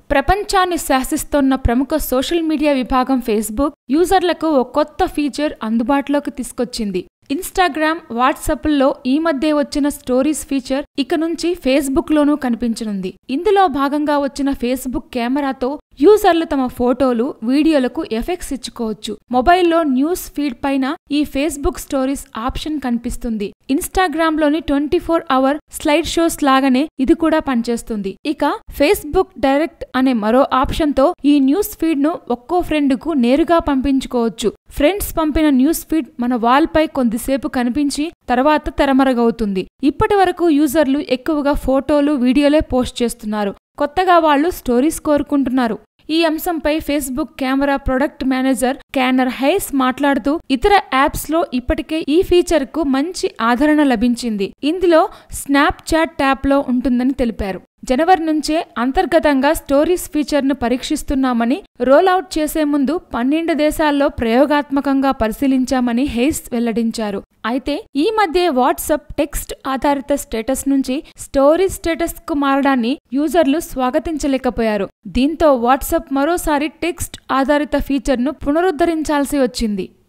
ప్రపంచాన్ని శాసిస్తోన్న ప్రముఖ సోషల్ మీడియా విభాగం ఫేస్బుక్ యూజర్లకు ఓ కొత్త ఫీచర్ అందుబాటులోకి తీసుకొచ్చింది ఇన్స్టాగ్రామ్ వాట్సాప్ల్లో ఈ మధ్య వచ్చిన స్టోరీస్ ఫీచర్ ఇక నుంచి ఫేస్బుక్ లోనూ కనిపించనుంది ఇందులో భాగంగా వచ్చిన ఫేస్బుక్ కెమెరాతో యూజర్లు తమ ఫోటోలు వీడియోలకు ఎఫెక్ట్స్ ఇచ్చుకోవచ్చు మొబైల్లో న్యూస్ ఫీడ్ పైన ఈ ఫేస్బుక్ స్టోరీస్ ఆప్షన్ కనిపిస్తుంది ఇన్స్టాగ్రామ్ లోని twenty four hour slide shows లాగానే ఇది కూడా పనిచేస్తుంది ఇక ఫేస్బుక్ డైరెక్ట్ అనే మరో ఆప్షన్ తో ఈ న్యూస్ ఫీడ్ ను ఒక్కో ఫ్రెండ్ కు నేరుగా పంపించుకోవచ్చు ఫ్రెండ్స్ పంపిన న్యూస్ ఫీడ్ మన వాల్ పై కొద్దిసేపు కనిపించి తర్వాత తెరమరగవుతుంది ఇప్పటి వరకు యూజర్లు ఎక్కువగా ఫోటోలు వీడియోలే పోస్ట్ చేస్తున్నారు కొత్తగా వాళ్ళు స్టోరీస్ కోరుకుంటున్నారు ఈ అంశంపై Facebook camera product manager Connor Hayes మాట్లాడుతూ ఇతర యాప్స్ లో ఇప్పటికే ఈ ఫీచర్ కు మంచి ఆదరణ లభించింది ఇందులో స్నాప్ చాట్ ట్యాబ్ లో ఉంటుందని తెలిపారు జనవరి నుంచే అంతర్గతంగా స్టోరీస్ ఫీచర్ను పరీక్షిస్తున్నామని రోల్అవుట్ చేసే ముందు పన్నెండు దేశాల్లో ప్రయోగాత్మకంగా పరిశీలించామని హెయిస్ వెల్లడించారు అయితే ఈ మధ్య వాట్సాప్ టెక్స్ట్ ఆధారిత స్టేటస్ నుంచి స్టోరీస్ స్టేటస్ కు మారడాన్ని యూజర్లు స్వాగతించలేకపోయారు దీంతో వాట్సాప్ మరోసారి టెక్స్ట్ ఆధారిత ఫీచర్ను పునరుద్ధరించాల్సి వచ్చింది